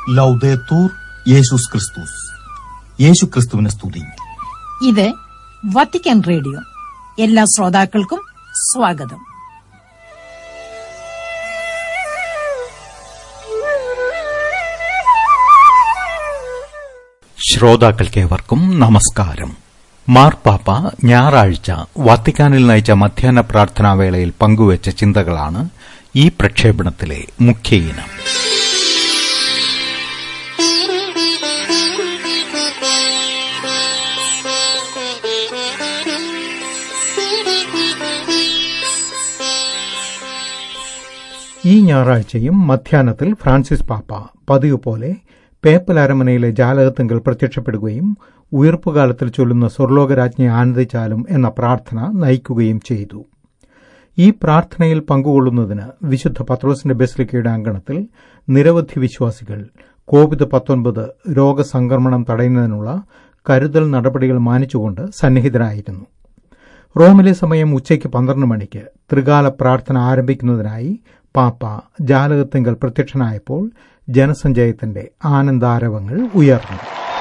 ലൗദേത്തൂർ യേശുസ് ക്രിസ്തുസ് യേശു ക്രിസ്തുവിനെ സ്തുതി ഇത് വത്തിക്കാൻ റേഡിയോ എല്ലാ ശ്രോതാക്കൾക്കും സ്വാഗതം ശ്രോതാക്കൾക്കേവർക്കും നമസ്കാരം മാർപ്പാപ്പ ഞായറാഴ്ച വത്തിക്കാനിൽ നയിച്ച മധ്യാഹ്ന പ്രാർത്ഥനാവേളയിൽ പങ്കുവച്ച ചിന്തകളാണ് ഈ പ്രക്ഷേപണത്തിലെ മുഖ്യ ഇനം ഈ ഞായറാഴ്ചയും മധ്യാഹ്നത്തിൽ ഫ്രാൻസിസ് പാപ്പ പതിവ് പോലെ പേപ്പൽ അരമനയിലെ ജാലകത്തെങ്കിൽ പ്രത്യക്ഷപ്പെടുകയും ഉയർപ്പുകാലത്തിൽ ചൊല്ലുന്ന സ്വർലോകരാജ്ഞയെ ആനന്ദിച്ചാലും എന്ന പ്രാർത്ഥന നയിക്കുകയും ചെയ്തു ഈ പ്രാർത്ഥനയിൽ പങ്കുകൊള്ളുന്നതിന് വിശുദ്ധ പത്രോസിന്റെ ബെസ്ലിക്കയുടെ അങ്കണത്തിൽ നിരവധി വിശ്വാസികൾ കോവിഡ് പത്തൊൻപത് രോഗസംക്രമണം തടയുന്നതിനുള്ള കരുതൽ നടപടികൾ മാനിച്ചുകൊണ്ട് സന്നിഹിതരായിരുന്നു റോമിലെ സമയം ഉച്ചയ്ക്ക് പന്ത്രണ്ട് മണിക്ക് ത്രികാല പ്രാർത്ഥന ആരംഭിക്കുന്നതിനായി പാപ്പ ജാലകത്തിങ്കൽ പ്രത്യക്ഷനായപ്പോൾ ജനസഞ്ചയത്തിന്റെ ആനന്ദാരവങ്ങൾ ഉയർന്നു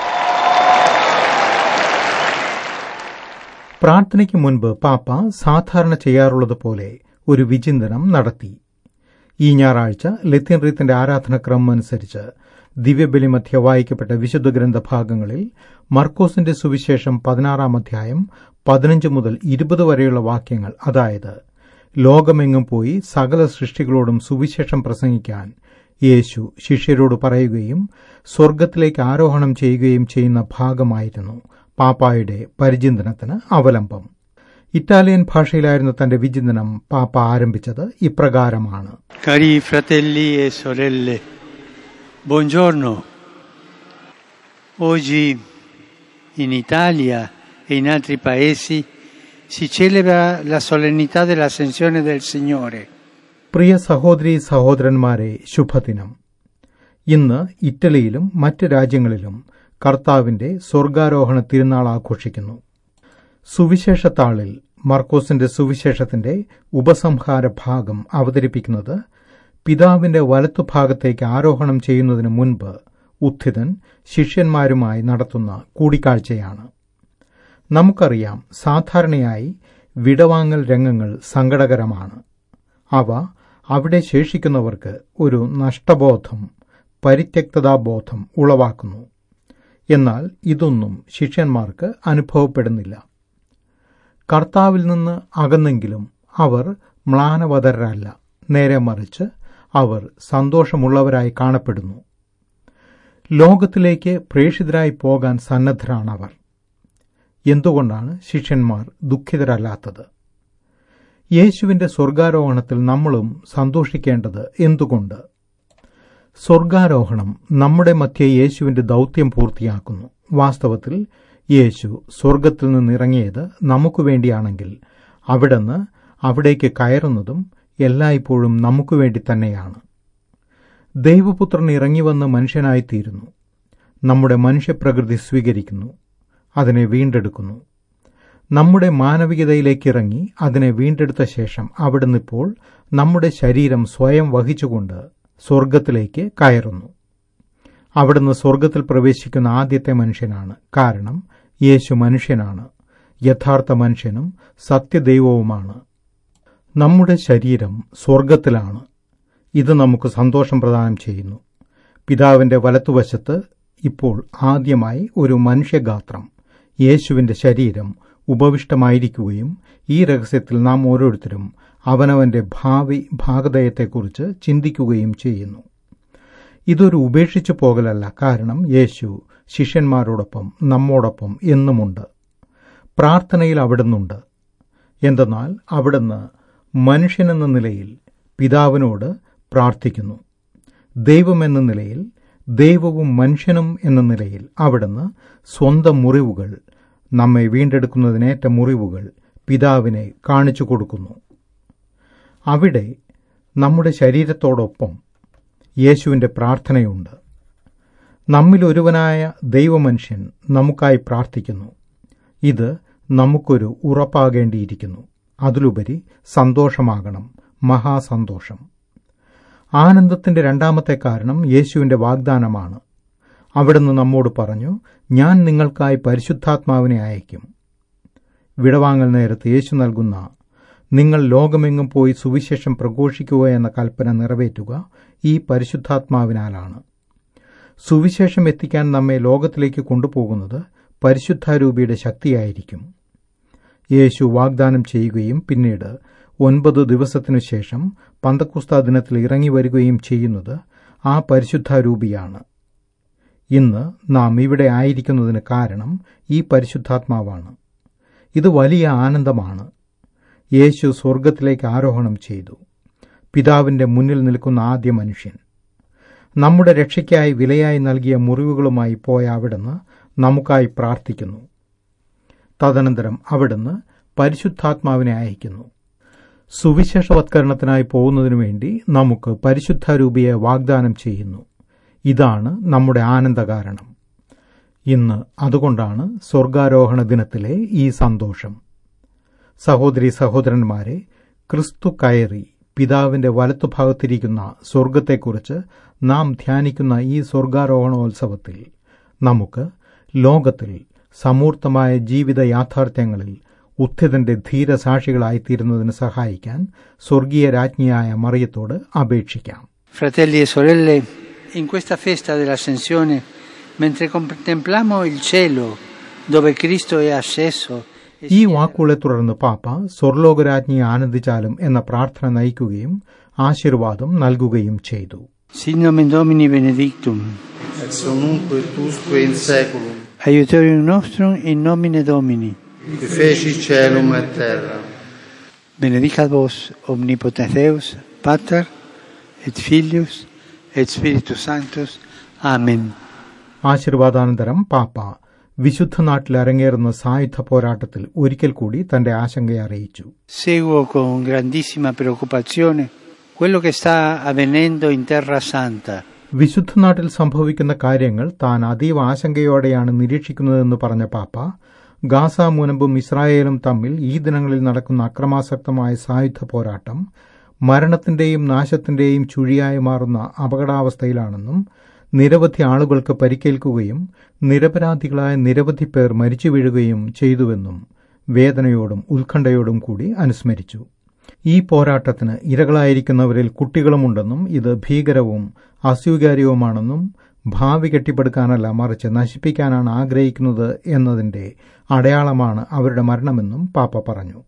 പ്രാർത്ഥനയ്ക്ക് മുൻപ് പാപ്പ സാധാരണ ചെയ്യാറുള്ളതുപോലെ ഒരു വിചിന്തനം നടത്തി ഈ ഞായറാഴ്ച ലത്തീൻ റീത്തിന്റെ ആരാധനക്രമം അനുസരിച്ച് ദിവ്യബലി മധ്യ വായിക്കപ്പെട്ട വിശുദ്ധ ഗ്രന്ഥഭാഗങ്ങളിൽ മർക്കോസിന്റെ സുവിശേഷം പതിനാറാം അധ്യായം പതിനഞ്ച് മുതൽ ഇരുപത് വരെയുള്ള വാക്യങ്ങൾ അതായത് ലോകമെങ്ങും പോയി സകല സൃഷ്ടികളോടും സുവിശേഷം പ്രസംഗിക്കാൻ യേശു ശിഷ്യരോട് പറയുകയും സ്വർഗത്തിലേക്ക് ആരോഹണം ചെയ്യുകയും ചെയ്യുന്ന ഭാഗമായിരുന്നു പാപ്പായുടെ പരിചിന്തനത്തിന് അവലംബം ഇറ്റാലിയൻ ഭാഷയിലായിരുന്ന തന്റെ വിചിന്തനം പാപ്പ ആരംഭിച്ചത് ഇപ്രകാരമാണ് Cari fratelli e sorelle, buongiorno. Oggi in Italia e in altri paesi si celebra la solennità dell'ascensione del Signore. പ്രിയ സഹോദരി സഹോദരന്മാരെ ശുഭദിനം ഇന്ന് ഇറ്റലിയിലും മറ്റ് രാജ്യങ്ങളിലും കർത്താവിന്റെ സ്വർഗാരോഹണ തിരുനാൾ ആഘോഷിക്കുന്നു സുവിശേഷത്താളിൽ മർക്കോസിന്റെ സുവിശേഷത്തിന്റെ ഉപസംഹാര ഭാഗം അവതരിപ്പിക്കുന്നത് പിതാവിന്റെ വലത്തുഭാഗത്തേക്ക് ആരോഹണം ചെയ്യുന്നതിന് മുൻപ് ഉത്ഥിതൻ ശിഷ്യന്മാരുമായി നടത്തുന്ന കൂടിക്കാഴ്ചയാണ് നമുക്കറിയാം സാധാരണയായി വിടവാങ്ങൽ രംഗങ്ങൾ സങ്കടകരമാണ് അവ അവിടെ ശേഷിക്കുന്നവർക്ക് ഒരു നഷ്ടബോധം പരിത്യക്തതാബോധം ഉളവാക്കുന്നു എന്നാൽ ഇതൊന്നും ശിഷ്യന്മാർക്ക് അനുഭവപ്പെടുന്നില്ല കർത്താവിൽ നിന്ന് അകന്നെങ്കിലും അവർ മ്ലാനവതരല്ല നേരെ മറിച്ച് അവർ സന്തോഷമുള്ളവരായി കാണപ്പെടുന്നു ലോകത്തിലേക്ക് പ്രേഷിതരായി പോകാൻ സന്നദ്ധരാണവർ എന്തുകൊണ്ടാണ് ശിഷ്യന്മാർ ദുഃഖിതരല്ലാത്തത് യേശുവിന്റെ സ്വർഗാരോഹണത്തിൽ നമ്മളും സന്തോഷിക്കേണ്ടത് എന്തുകൊണ്ട് സ്വർഗാരോഹണം നമ്മുടെ മധ്യേ യേശുവിന്റെ ദൗത്യം പൂർത്തിയാക്കുന്നു വാസ്തവത്തിൽ യേശു സ്വർഗത്തിൽ നിന്നിറങ്ങിയത് നമുക്ക് വേണ്ടിയാണെങ്കിൽ അവിടുന്ന് അവിടേക്ക് കയറുന്നതും എല്ലായ്പ്പോഴും നമുക്ക് വേണ്ടി തന്നെയാണ് ദൈവപുത്രൻ ഇറങ്ങിവന്ന് മനുഷ്യനായിത്തീരുന്നു നമ്മുടെ മനുഷ്യപ്രകൃതി സ്വീകരിക്കുന്നു അതിനെ വീണ്ടെടുക്കുന്നു നമ്മുടെ മാനവികതയിലേക്ക് ഇറങ്ങി അതിനെ വീണ്ടെടുത്ത ശേഷം അവിടുന്ന് ഇപ്പോൾ നമ്മുടെ ശരീരം സ്വയം വഹിച്ചുകൊണ്ട് സ്വർഗത്തിലേക്ക് കയറുന്നു അവിടുന്ന് സ്വർഗത്തിൽ പ്രവേശിക്കുന്ന ആദ്യത്തെ മനുഷ്യനാണ് കാരണം യേശു മനുഷ്യനാണ് യഥാർത്ഥ മനുഷ്യനും സത്യദൈവവുമാണ് നമ്മുടെ ശരീരം സ്വർഗത്തിലാണ് ഇത് നമുക്ക് സന്തോഷം പ്രദാനം ചെയ്യുന്നു പിതാവിന്റെ വലത്തുവശത്ത് ഇപ്പോൾ ആദ്യമായി ഒരു മനുഷ്യഗാത്രം യേശുവിന്റെ ശരീരം ഉപവിഷ്ടമായിരിക്കുകയും ഈ രഹസ്യത്തിൽ നാം ഓരോരുത്തരും അവനവന്റെ ഭാവി ഭാഗതയത്തെക്കുറിച്ച് ചിന്തിക്കുകയും ചെയ്യുന്നു ഇതൊരു ഉപേക്ഷിച്ചു പോകലല്ല കാരണം യേശു ശിഷ്യന്മാരോടൊപ്പം നമ്മോടൊപ്പം എന്നുമുണ്ട് പ്രാർത്ഥനയിൽ അവിടുന്നുണ്ട് എന്തെന്നാൽ അവിടുന്ന് മനുഷ്യനെന്ന നിലയിൽ പിതാവിനോട് പ്രാർത്ഥിക്കുന്നു ദൈവമെന്ന നിലയിൽ ദൈവവും മനുഷ്യനും എന്ന നിലയിൽ അവിടുന്ന് സ്വന്തം മുറിവുകൾ നമ്മെ വീണ്ടെടുക്കുന്നതിനേറ്റ മുറിവുകൾ പിതാവിനെ കാണിച്ചു കൊടുക്കുന്നു അവിടെ നമ്മുടെ ശരീരത്തോടൊപ്പം യേശുവിന്റെ പ്രാർത്ഥനയുണ്ട് നമ്മിലൊരുവനായ ദൈവമനുഷ്യൻ നമുക്കായി പ്രാർത്ഥിക്കുന്നു ഇത് നമുക്കൊരു ഉറപ്പാകേണ്ടിയിരിക്കുന്നു അതിലുപരി സന്തോഷമാകണം മഹാസന്തോഷം ആനന്ദത്തിന്റെ രണ്ടാമത്തെ കാരണം യേശുവിന്റെ വാഗ്ദാനമാണ് അവിടുന്ന് നമ്മോട് പറഞ്ഞു ഞാൻ നിങ്ങൾക്കായി പരിശുദ്ധാത്മാവിനെ അയക്കും വിടവാങ്ങൽ നേരത്ത് യേശു നൽകുന്ന നിങ്ങൾ ലോകമെങ്ങും പോയി സുവിശേഷം പ്രഘോഷിക്കുക എന്ന കൽപ്പന നിറവേറ്റുക ഈ പരിശുദ്ധാത്മാവിനാലാണ് സുവിശേഷം എത്തിക്കാൻ നമ്മെ ലോകത്തിലേക്ക് കൊണ്ടുപോകുന്നത് പരിശുദ്ധാരൂപിയുടെ ശക്തിയായിരിക്കും യേശു വാഗ്ദാനം ചെയ്യുകയും പിന്നീട് ഒൻപത് ദിവസത്തിനു ശേഷം പന്തക്കുസ്ത ദിനത്തിൽ ഇറങ്ങി വരികയും ചെയ്യുന്നത് ആ പരിശുദ്ധാരൂപിയാണ് ഇന്ന് നാം ഇവിടെ ആയിരിക്കുന്നതിന് കാരണം ഈ പരിശുദ്ധാത്മാവാണ് ഇത് വലിയ ആനന്ദമാണ് യേശു സ്വർഗത്തിലേക്ക് ആരോഹണം ചെയ്തു പിതാവിന്റെ മുന്നിൽ നിൽക്കുന്ന ആദ്യ മനുഷ്യൻ നമ്മുടെ രക്ഷയ്ക്കായി വിലയായി നൽകിയ മുറിവുകളുമായി പോയ അവിടുന്ന് നമുക്കായി പ്രാർത്ഥിക്കുന്നു തദനന്തരം അവിടുന്ന് പരിശുദ്ധാത്മാവിനെ അയക്കുന്നു സുവിശേഷവത്കരണത്തിനായി പോകുന്നതിനു വേണ്ടി നമുക്ക് പരിശുദ്ധാരൂപിയെ വാഗ്ദാനം ചെയ്യുന്നു ഇതാണ് നമ്മുടെ ആനന്ദകാരണം ഇന്ന് അതുകൊണ്ടാണ് സ്വർഗാരോഹണ ദിനത്തിലെ ഈ സന്തോഷം സഹോദരി സഹോദരന്മാരെ ക്രിസ്തു കയറി പിതാവിന്റെ വലത്തുഭാഗത്തിരിക്കുന്ന സ്വർഗത്തെക്കുറിച്ച് നാം ധ്യാനിക്കുന്ന ഈ സ്വർഗാരോഹണോത്സവത്തിൽ നമുക്ക് ലോകത്തിൽ സമൂർത്തമായ ജീവിത യാഥാർത്ഥ്യങ്ങളിൽ ഉത്ഥിതന്റെ ധീരസാക്ഷികളായിത്തീരുന്നതിന് സഹായിക്കാൻ സ്വർഗീയ രാജ്ഞിയായ മറിയത്തോട് അപേക്ഷിക്കാം Fratelli e sorelle, in questa festa dell'Ascensione, mentre contempliamo il cielo dove Cristo è asceso, e ഈ si- വാക്കുകളെ തുടർന്ന് പാപ്പ സ്വർലോകരാജ്ഞിയെ ആനന്ദിച്ചാലും എന്ന പ്രാർത്ഥന നയിക്കുകയും ആശീർവാദം നൽകുകയും ചെയ്തു Sin nomen Domini benedictum, ex nunc et usque in saeculum, aiutorium nostrum in nomine Domini, qui feci celum et terra. benedicat vos omnipotens Deus, Pater et Filius et Spiritus Sanctus. Amen. ആശീർവാദാനന്തരം പാപ്പ വിശുദ്ധ നാട്ടിൽ അരങ്ങേറുന്ന സായുധ പോരാട്ടത്തിൽ ഒരിക്കൽ കൂടി തന്റെ ആശങ്ക അറിയിച്ചു Seguo con grandissima preoccupazione quello che sta avvenendo in Terra Santa. വിശുദ്ധ നാട്ടിൽ സംഭവിക്കുന്ന കാര്യങ്ങൾ താൻ അതീവ ആശങ്കയോടെയാണ് നിരീക്ഷിക്കുന്നതെന്ന് പറഞ്ഞ പാപ്പ ഗാസ മുനമ്പും ഇസ്രായേലും തമ്മിൽ ഈ ദിനങ്ങളിൽ നടക്കുന്ന അക്രമാസക്തമായ സായുധ പോരാട്ടം മരണത്തിന്റെയും നാശത്തിന്റെയും ചുഴിയായി മാറുന്ന അപകടാവസ്ഥയിലാണെന്നും നിരവധി ആളുകൾക്ക് പരിക്കേൽക്കുകയും നിരപരാധികളായ നിരവധി പേർ മരിച്ചു വീഴുകയും ചെയ്തുവെന്നും വേദനയോടും ഉത്കണ്ഠയോടും കൂടി അനുസ്മരിച്ചു ഈ പോരാട്ടത്തിന് ഇരകളായിരിക്കുന്നവരിൽ കുട്ടികളുമുണ്ടെന്നും ഇത് ഭീകരവും അസ്വീകാര്യവുമാണെന്നും ഭാവി കെട്ടിപ്പടുക്കാനല്ല മറിച്ച് നശിപ്പിക്കാനാണ് ആഗ്രഹിക്കുന്നത് എന്നതിന്റെ അടയാളമാണ് അവരുടെ മരണമെന്നും പാപ്പ പറഞ്ഞു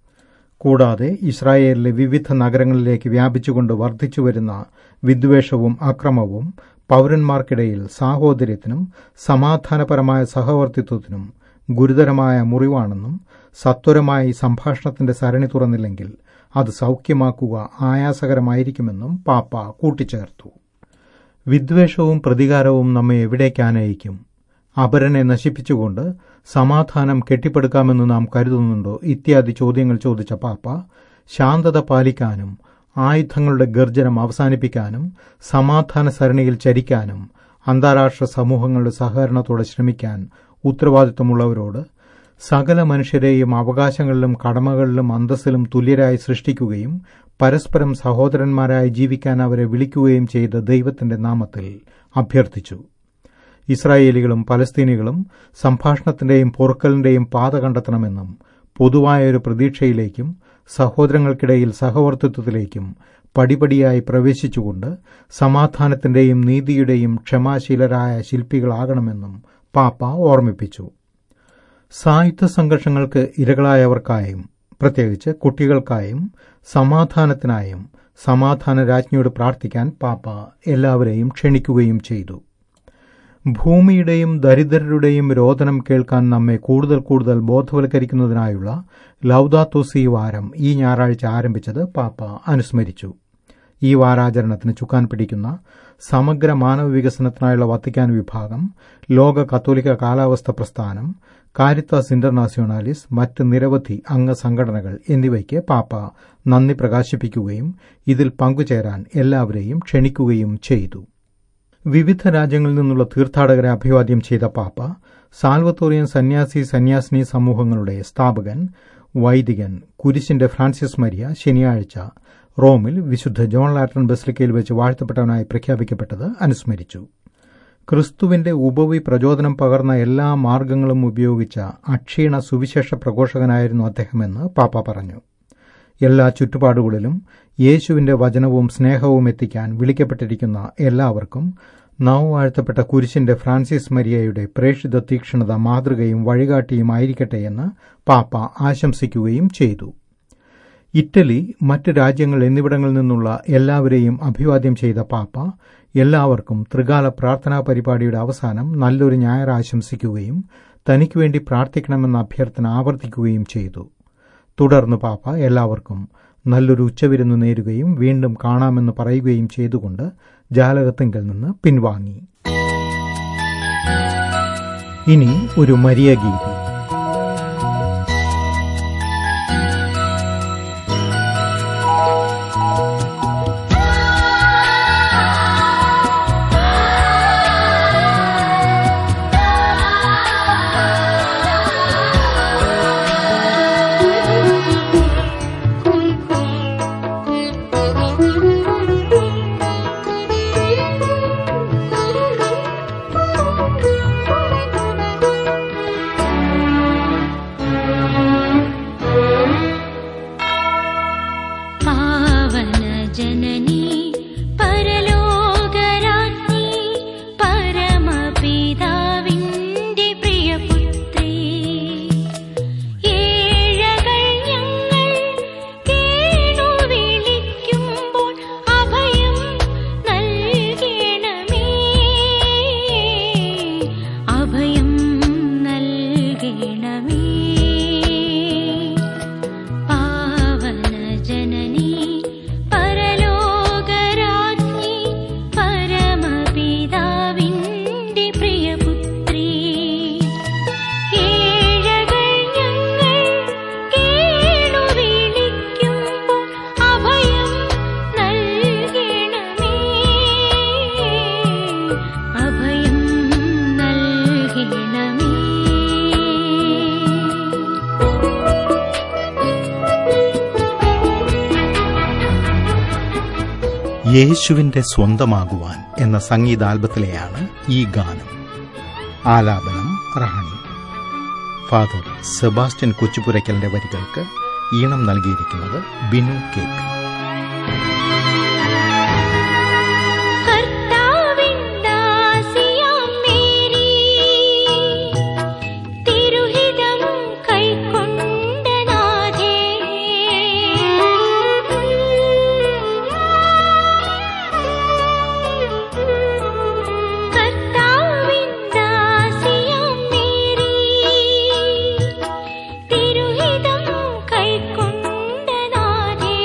കൂടാതെ ഇസ്രായേലിലെ വിവിധ നഗരങ്ങളിലേക്ക് വ്യാപിച്ചുകൊണ്ട് വർദ്ധിച്ചുവരുന്ന വിദ്വേഷവും അക്രമവും പൌരന്മാർക്കിടയിൽ സാഹോദര്യത്തിനും സമാധാനപരമായ സഹവർത്തിത്വത്തിനും ഗുരുതരമായ മുറിവാണെന്നും സത്വരമായി സംഭാഷണത്തിന്റെ സരണി തുറന്നില്ലെങ്കിൽ അത് സൗഖ്യമാക്കുക ആയാസകരമായിരിക്കുമെന്നും പാപ്പ കൂട്ടിച്ചേർത്തു വിദ്വേഷവും പ്രതികാരവും നമ്മെ എവിടേക്കാനയിക്കും അപരനെ നശിപ്പിച്ചുകൊണ്ട് സമാധാനം കെട്ടിപ്പടുക്കാമെന്ന് നാം കരുതുന്നുണ്ടോ ഇത്യാദി ചോദ്യങ്ങൾ ചോദിച്ച പാപ്പ ശാന്തത പാലിക്കാനും ആയുധങ്ങളുടെ ഗർജനം അവസാനിപ്പിക്കാനും സമാധാന സരണിയിൽ ചരിക്കാനും അന്താരാഷ്ട്ര സമൂഹങ്ങളുടെ സഹകരണത്തോടെ ശ്രമിക്കാൻ ഉത്തരവാദിത്വമുള്ളവരോട് സകല മനുഷ്യരെയും അവകാശങ്ങളിലും കടമകളിലും അന്തസ്സിലും തുല്യരായി സൃഷ്ടിക്കുകയും പരസ്പരം സഹോദരന്മാരായി ജീവിക്കാൻ അവരെ വിളിക്കുകയും ചെയ്ത ദൈവത്തിന്റെ നാമത്തിൽ അഭ്യർത്ഥിച്ചു ഇസ്രായേലികളും പലസ്തീനികളും സംഭാഷണത്തിന്റെയും പൊറുക്കലിന്റെയും പാത കണ്ടെത്തണമെന്നും പൊതുവായൊരു പ്രതീക്ഷയിലേക്കും സഹോദരങ്ങൾക്കിടയിൽ സഹവർത്തിത്വത്തിലേക്കും പടിപടിയായി പ്രവേശിച്ചുകൊണ്ട് സമാധാനത്തിന്റെയും നീതിയുടെയും ക്ഷമാശീലരായ ശില്പികളാകണമെന്നും പാപ്പ ഓർമ്മിപ്പിച്ചു സായുധ സംഘർഷങ്ങൾക്ക് ഇരകളായവർക്കായും പ്രത്യേകിച്ച് കുട്ടികൾക്കായും സമാധാനത്തിനായും സമാധാന രാജ്ഞിയോട് പ്രാർത്ഥിക്കാൻ പാപ്പ എല്ലാവരെയും ക്ഷണിക്കുകയും ചെയ്തു ഭൂമിയുടെയും ദരിദ്രരുടെയും രോദനം കേൾക്കാൻ നമ്മെ കൂടുതൽ കൂടുതൽ ബോധവൽക്കരിക്കുന്നതിനായുള്ള ലൌദാത്തോസി വാരം ഈ ഞായറാഴ്ച ആരംഭിച്ചത് പാപ്പ അനുസ്മരിച്ചു ഈ വാരാചരണത്തിന് ചുക്കാൻ പിടിക്കുന്ന സമഗ്ര മാനവ വികസനത്തിനായുള്ള വത്തിക്കാൻ വിഭാഗം ലോക കത്തോലിക്ക കാലാവസ്ഥ പ്രസ്ഥാനം കാരിത്താസ് ഇന്റർനാഷണാലിസ് മറ്റ് നിരവധി അംഗസംഘടനകൾ എന്നിവയ്ക്ക് പാപ്പ നന്ദി പ്രകാശിപ്പിക്കുകയും ഇതിൽ പങ്കുചേരാൻ എല്ലാവരെയും ക്ഷണിക്കുകയും ചെയ്തു വിവിധ രാജ്യങ്ങളിൽ നിന്നുള്ള തീർത്ഥാടകരെ അഭിവാദ്യം ചെയ്ത പാപ്പ സാൽവത്തോറിയൻ സന്യാസി സന്യാസിനി സമൂഹങ്ങളുടെ സ്ഥാപകൻ വൈദികൻ കുരിശിന്റെ ഫ്രാൻസിസ് മരിയ ശനിയാഴ്ച റോമിൽ വിശുദ്ധ ജോൺ ലാറ്റൻ ബസിലിക്കയിൽ വെച്ച് വാഴ്ത്തപ്പെട്ടവനായി പ്രഖ്യാപിക്കപ്പെട്ടത് അനുസ്മരിച്ചു ക്രിസ്തുവിന്റെ ഉപവി പ്രചോദനം പകർന്ന എല്ലാ മാർഗങ്ങളും ഉപയോഗിച്ച അക്ഷീണ സുവിശേഷ പ്രഘോഷകനായിരുന്നു അദ്ദേഹമെന്ന് പാപ്പ പറഞ്ഞു എല്ലാ ചുറ്റുപാടുകളിലും യേശുവിന്റെ വചനവും സ്നേഹവും എത്തിക്കാൻ വിളിക്കപ്പെട്ടിരിക്കുന്ന എല്ലാവർക്കും നവവാഴ്ത്തപ്പെട്ട കുരിശിന്റെ ഫ്രാൻസിസ് മരിയയുടെ പ്രേക്ഷിത തീക്ഷ്ണത മാതൃകയും വഴികാട്ടിയും ആയിരിക്കട്ടെ എന്ന് പാപ്പ ആശംസിക്കുകയും ചെയ്തു ഇറ്റലി മറ്റ് രാജ്യങ്ങൾ എന്നിവിടങ്ങളിൽ നിന്നുള്ള എല്ലാവരെയും അഭിവാദ്യം ചെയ്ത പാപ്പ എല്ലാവർക്കും ത്രികാല പ്രാർത്ഥനാ പരിപാടിയുടെ അവസാനം നല്ലൊരു ഞായർ ആശംസിക്കുകയും തനിക്ക് വേണ്ടി പ്രാർത്ഥിക്കണമെന്ന അഭ്യർത്ഥന ആവർത്തിക്കുകയും ചെയ്തു തുടർന്ന് പാപ്പ എല്ലാവർക്കും നല്ലൊരു ഉച്ചവിരുന്ന് നേരുകയും വീണ്ടും കാണാമെന്ന് പറയുകയും ചെയ്തുകൊണ്ട് ജാലകത്തിങ്കൽ നിന്ന് പിൻവാങ്ങി ഇനി ഒരു മരിയ ഗീതി പാവന ജനനി പരലോകരാജ്ഞി പരമപിതാവിന്റെ പ്രിയപുത്രി ഏഴകൾ ഞങ്ങൾ കേണു വിളിക്കുമ്പോൾ അഭയം നൽകണമേ അഭയം നൽകണമേ പാവന ജനനി പരലോകരാജ്ഞി പരമപിതാവിന്റെ പ്രിയപുത്രി ഏഴകൾ ഞങ്ങൾ കേണു വിളിക്കുമ്പോൾ അഭയം നൽകണമേ അഭയം നൽകണമേ യേശുവിന്റെ സ്വന്തമാകുവാൻ എന്ന സംഗീതാൽബത്തിലെയാണ് ഈ ഗാനം ആലാപനം റാണി ഫാദർ സെബാസ്റ്റ്യൻ കൊച്ചുപുരയ്ക്കലിന്റെ വരികൾക്ക് ഈണം നൽകിയിരിക്കുന്നത് ബിനു കേക്ക് കർത്താവിൻ ദാസിയാം മേരി തിരുഹിതം കൈക്കൊണ്ട നാഥേ കർത്താവിൻ ദാസിയാം മേരി തിരുഹിതം കൈക്കൊണ്ട നാഥേ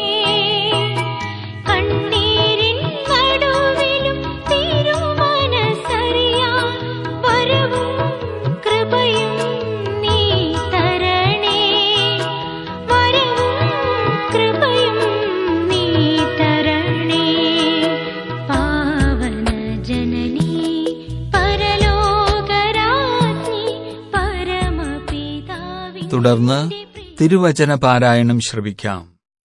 കണ്ണീരിൻ നടുവിലും തിരുമനസറിയാൻ വരവും കൃപയും നീ തരണേ വരവും കൃപയും നീ തരണേ പാവന ജനനി പരലോകരാജ്ഞി പരമപിതാവിൻ തുടർന്ന് തിരുവചന പാരായണം ശ്രവിക്കാം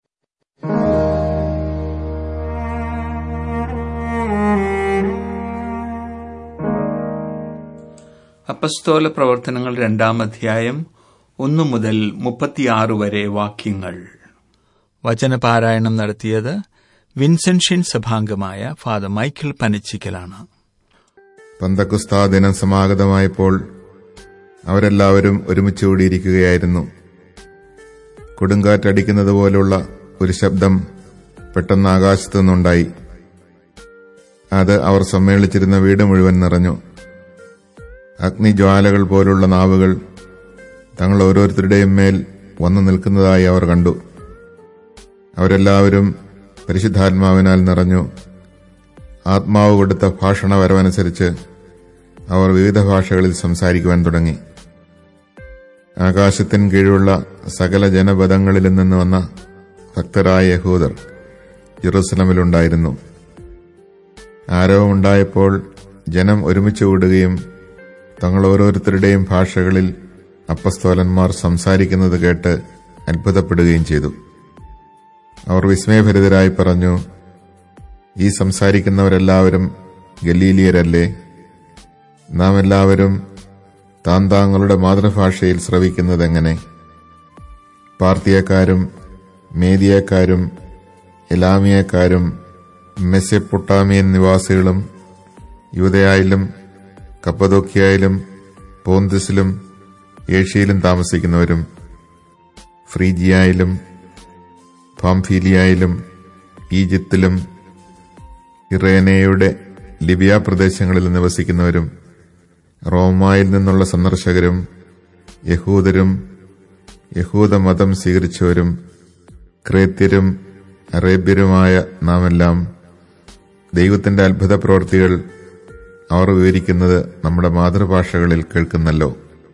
അപ്പസ്തോല പ്രവർത്തനങ്ങൾ രണ്ടാം അധ്യായം ഒന്നു മുതൽ മുപ്പത്തിയാറ് വരെ വാക്യങ്ങൾ വചനപാരായണം നടത്തിയത് വിൻസെൻഷ്യൻ സഭാംഗമായ ഫാദർ മൈക്കിൾ പനച്ചിക്കലാണ് പന്തക്കുസ്താ ദിനം സമാഗതമായപ്പോൾ അവരെല്ലാവരും ഒരുമിച്ച് കൂടിയിരിക്കുകയായിരുന്നു കൊടുങ്കാറ്റടിക്കുന്നത് പോലുള്ള ഒരു ശബ്ദം പെട്ടെന്ന് ആകാശത്തു നിന്നുണ്ടായി അത് അവർ സമ്മേളിച്ചിരുന്ന വീട് മുഴുവൻ നിറഞ്ഞു അഗ്നിജ്വാലകൾ പോലുള്ള നാവുകൾ തങ്ങൾ ഓരോരുത്തരുടെയും മേൽ വന്നു നിൽക്കുന്നതായി അവർ കണ്ടു അവരെല്ലാവരും പരിശുദ്ധാത്മാവിനാൽ നിറഞ്ഞു ആത്മാവ് കൊടുത്ത ഭാഷണ വരവനുസരിച്ച് അവർ വിവിധ ഭാഷകളിൽ സംസാരിക്കുവാൻ തുടങ്ങി ആകാശത്തിന് കീഴിലുള്ള സകല ജനപദങ്ങളിൽ നിന്ന് വന്ന ഭക്തരായ യഹൂദർ ജെറുസലമിലുണ്ടായിരുന്നു ആരവമുണ്ടായപ്പോൾ ജനം ഒരുമിച്ച് കൂടുകയും തങ്ങൾ ഓരോരുത്തരുടെയും ഭാഷകളിൽ അപ്പസ്തോലന്മാർ സംസാരിക്കുന്നത് കേട്ട് അത്ഭുതപ്പെടുകയും ചെയ്തു അവർ വിസ്മയഭരിതരായി പറഞ്ഞു ഈ സംസാരിക്കുന്നവരെല്ലാവരും ഗലീലിയരല്ലേ നാം എല്ലാവരും താൻ താങ്കളുടെ മാതൃഭാഷയിൽ ശ്രവിക്കുന്നതെങ്ങനെ പാർത്തിയക്കാരും മേദിയക്കാരും എലാമിയക്കാരും മെസ്സപ്പൊട്ടാമിയൻ നിവാസികളും യുവതയായാലും കപ്പതോക്കിയായാലും പോന്തിസിലും ഏഷ്യയിലും താമസിക്കുന്നവരും ഫ്രീജിയായാലും പാംഫീലിയായാലും ഈജിപ്തിലും ഇറേനയുടെ ലിബിയ പ്രദേശങ്ങളിൽ നിവസിക്കുന്നവരും റോമായിൽ നിന്നുള്ള സന്ദർശകരും യഹൂദരും യഹൂദമതം സ്വീകരിച്ചവരും ക്രേത്യരും അറേബ്യരുമായ നാമെല്ലാം ദൈവത്തിന്റെ അത്ഭുത പ്രവൃത്തികൾ അവർ വിവരിക്കുന്നത് നമ്മുടെ മാതൃഭാഷകളിൽ കേൾക്കുന്നല്ലോ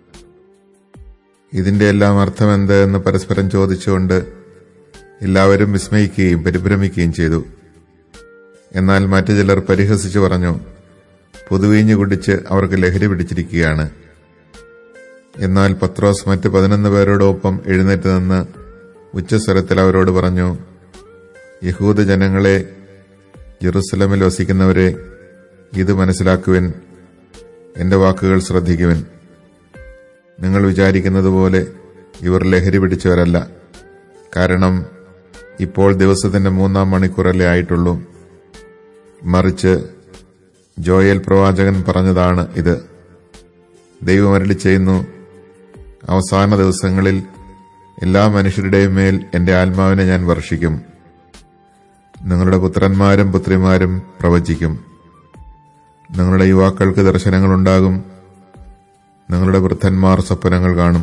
ഇതിന്റെ എല്ലാം അർത്ഥമെന്ത് എന്ന് പരസ്പരം ചോദിച്ചുകൊണ്ട് എല്ലാവരും വിസ്മയിക്കുകയും പരിഭ്രമിക്കുകയും ചെയ്തു എന്നാൽ മറ്റു ചിലർ പരിഹസിച്ചു പറഞ്ഞു പുതുവീഞ്ഞു കുടിച്ച് അവർക്ക് ലഹരി പിടിച്ചിരിക്കുകയാണ് എന്നാൽ പത്രോസ് മറ്റ് പതിനൊന്ന് പേരോടൊപ്പം എഴുന്നേറ്റ് നിന്ന് ഉച്ചസ്വരത്തിൽ അവരോട് പറഞ്ഞു യഹൂദ ജനങ്ങളെ ജെറുസലമിൽ വസിക്കുന്നവരെ ഇത് മനസ്സിലാക്കുവിൻ എന്റെ വാക്കുകൾ ശ്രദ്ധിക്കുവിൻ നിങ്ങൾ വിചാരിക്കുന്നത് പോലെ ഇവർ ലഹരി പിടിച്ചവരല്ല കാരണം ഇപ്പോൾ ദിവസത്തിന്റെ മൂന്നാം മണിക്കൂറല്ലേ ആയിട്ടുള്ളൂ മറിച്ച് ജോയൽ പ്രവാചകൻ പറഞ്ഞതാണ് ഇത് ദൈവം അരളി ചെയ്യുന്നു അവസാന ദിവസങ്ങളിൽ എല്ലാ മനുഷ്യരുടെയും മേൽ എന്റെ ആത്മാവിനെ ഞാൻ വർഷിക്കും നിങ്ങളുടെ പുത്രന്മാരും പുത്രിമാരും പ്രവചിക്കും നിങ്ങളുടെ യുവാക്കൾക്ക് ദർശനങ്ങളുണ്ടാകും നിങ്ങളുടെ വൃദ്ധന്മാർ സ്വപ്നങ്ങൾ കാണും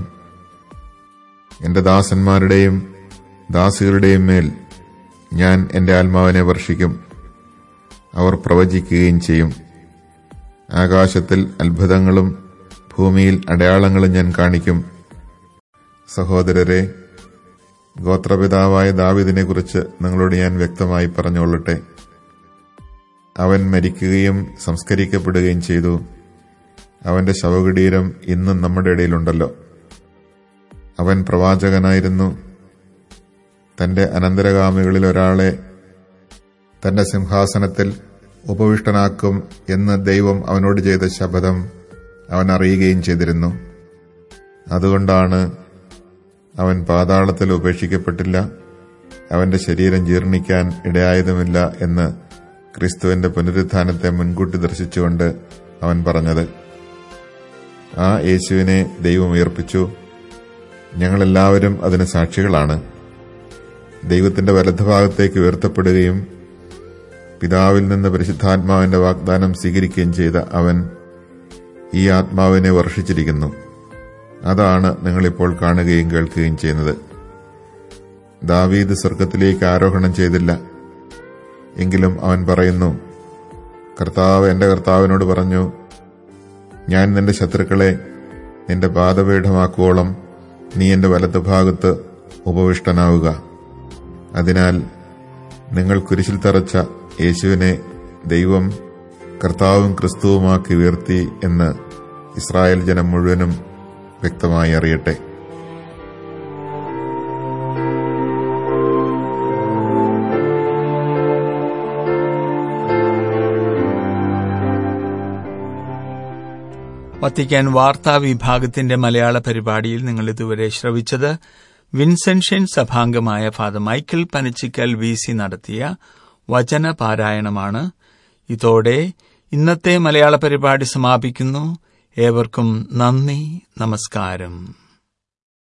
എന്റെ ദാസന്മാരുടെയും ദാസികളുടെയും മേൽ ഞാൻ എന്റെ ആത്മാവിനെ വർഷിക്കും അവർ പ്രവചിക്കുകയും ചെയ്യും ആകാശത്തിൽ അത്ഭുതങ്ങളും ഭൂമിയിൽ അടയാളങ്ങളും ഞാൻ കാണിക്കും സഹോദരരെ ഗോത്രപിതാവായ ദാവിദിനെക്കുറിച്ച് നിങ്ങളോട് ഞാൻ വ്യക്തമായി പറഞ്ഞുകൊള്ളട്ടെ അവൻ മരിക്കുകയും സംസ്കരിക്കപ്പെടുകയും ചെയ്തു അവന്റെ ശവകുടീരം ഇന്നും നമ്മുടെ ഇടയിലുണ്ടല്ലോ അവൻ പ്രവാചകനായിരുന്നു തന്റെ അനന്തരഗാമികളിൽ ഒരാളെ തന്റെ സിംഹാസനത്തിൽ ഉപവിഷ്ടനാക്കും എന്ന് ദൈവം അവനോട് ചെയ്ത ശപഥം അവൻ അറിയുകയും ചെയ്തിരുന്നു അതുകൊണ്ടാണ് അവൻ പാതാളത്തിൽ ഉപേക്ഷിക്കപ്പെട്ടില്ല അവന്റെ ശരീരം ജീർണിക്കാൻ ഇടയായതുമില്ല എന്ന് ക്രിസ്തുവിന്റെ പുനരുത്ഥാനത്തെ മുൻകൂട്ടി ദർശിച്ചുകൊണ്ട് അവൻ പറഞ്ഞത് ആ യേശുവിനെ ദൈവം ഉയർപ്പിച്ചു ഞങ്ങളെല്ലാവരും അതിന് സാക്ഷികളാണ് ദൈവത്തിന്റെ വലതുഭാഗത്തേക്ക് ഉയർത്തപ്പെടുകയും പിതാവിൽ നിന്ന് പരിശുദ്ധാത്മാവിന്റെ വാഗ്ദാനം സ്വീകരിക്കുകയും ചെയ്ത അവൻ ഈ ആത്മാവിനെ വർഷിച്ചിരിക്കുന്നു അതാണ് നിങ്ങളിപ്പോൾ കാണുകയും കേൾക്കുകയും ചെയ്യുന്നത് ദാവീദ് സ്വർഗത്തിലേക്ക് ആരോഹണം ചെയ്തില്ല എങ്കിലും അവൻ പറയുന്നു കർത്താവ് എന്റെ കർത്താവിനോട് പറഞ്ഞു ഞാൻ നിന്റെ ശത്രുക്കളെ നിന്റെ പാദപീഠമാക്കുവോളം നീ എന്റെ വലത്തുഭാഗത്ത് ഉപവിഷ്ടനാവുക അതിനാൽ നിങ്ങൾ കുരിശിൽ തറച്ച യേശുവിനെ ദൈവം കർത്താവും ക്രിസ്തുവുമാക്കി ഉയർത്തി എന്ന് ഇസ്രായേൽ ജനം മുഴുവനും വ്യക്തമായി അറിയട്ടെ വത്തിക്കാൻ വാർത്താ വിഭാഗത്തിന്റെ മലയാള പരിപാടിയിൽ നിങ്ങൾ ഇതുവരെ ശ്രവിച്ചത് വിൻസെൻഷ്യൻ സഭാംഗമായ father Michael Panachikkal V C നടത്തിയ വചന പാരായണമാണ് ഇതോടെ ഇന്നത്തെ മലയാള പരിപാടി സമാപിക്കുന്നു ഏവർക്കും നന്ദി നമസ്കാരം